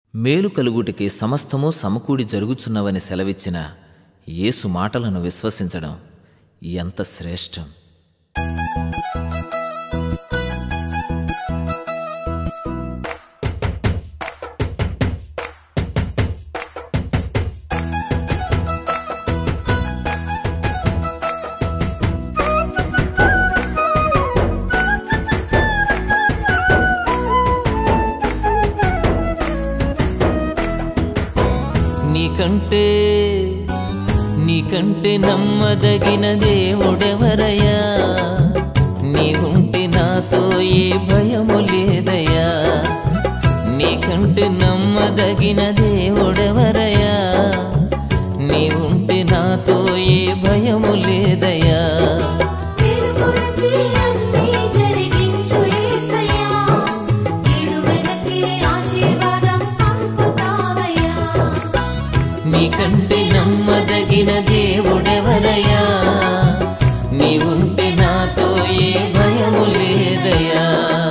మేలు కలుగుటికి సమస్తము సమకూడి జరుగుచున్నవని సెలవిచ్చిన యేసు మాటలను విశ్వసించడం ఎంత శ్రేష్టం నీకంటే నీకంటే నమ్మదగిన దేవుడెవరయ్యా నీవుంటే నాతో ఏ భయము లేదయ్యా నీకంటే నమ్మదగిన దేవుడెవరయ్యా నీవుంటే నాతో ఏ భయము లేదయ్యా పేరు కొరకే అన్నీ జరిగించు యేసయ్యా కీడు వెనకే ఆశీర్వాదం పంపుతావయ్యా నీకంటే నమ్మదగిన దేవుడెవరయ్యా నీవుంటే నాతో ఏ భయము లేదయ్యా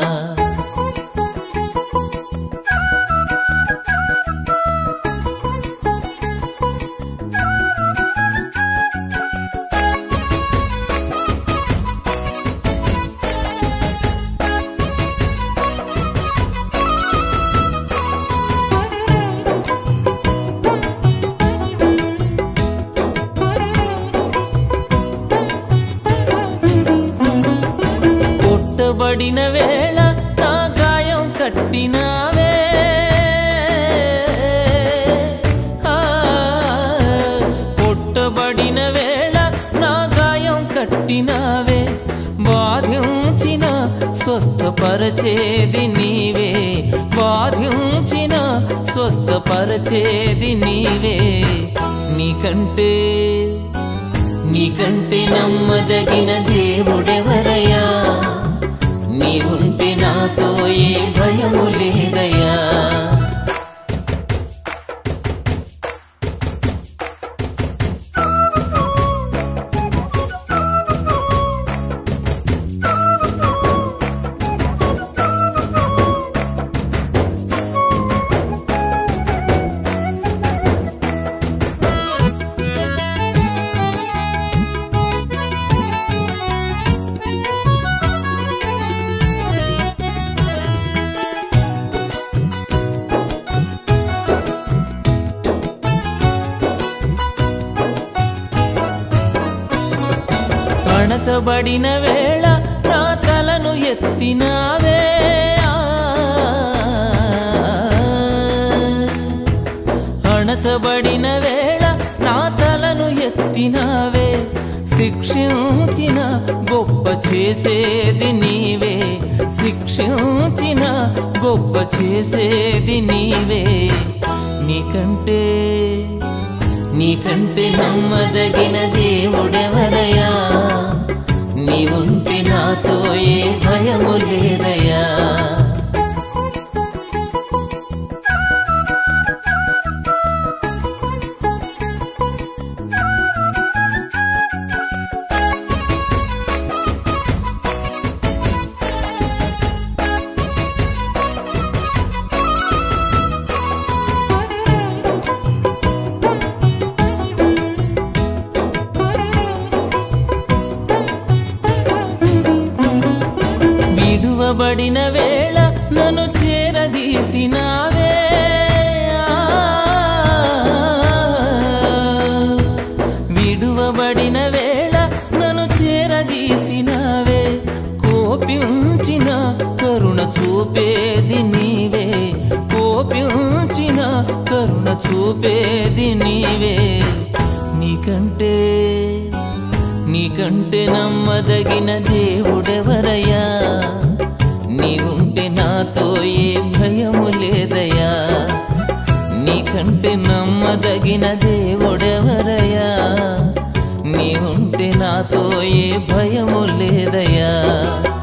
కొట్టబడిన వేళ నా గాయం కట్టినావే ఆ, కొట్టబడిన వేళ నా గాయం కట్టినావే బాధించిన స్వస్థపరచేది నీవే బాధించిన స్వస్థపరచేది నీవే నీకంటే నీకంటే నమ్మదగిన దేవుడెవరయ్యా నీవుంటే నాతో ఏ భయము లేదయ్యా అణచబడిన వేళ నా తలను ఎత్తినావే ఆ. అణచబడిన వేళ నా తలను ఎత్తినావే శిక్షించిన గొప్ప చేసేది నీవే శిక్షించిన గొప్ప చేసేది నీవే నీకంటే నీకంటే నమ్మదగిన దేవుడెవరయ్యా నీవుంటే నాతో ఏ భయము లేదయ్యా విడువబడిన వేళ నన్ను చేరదీసినావే విడువబడిన వేళ నన్ను చేరదీసినావే కోపించిన కరుణ చూపేది నీవే కోపించిన కరుణ చూపేది నీవే నీకంటే నీకంటే నమ్మదగిన దేవుడెవరయ్యా నీవుంటే నాతో ఏ భయము లేదయ్యా నీకంటే నమ్మదగిన దేవుడెవరయ్యా నీవుంటే నాతో ఏ భయము లేదయ్యా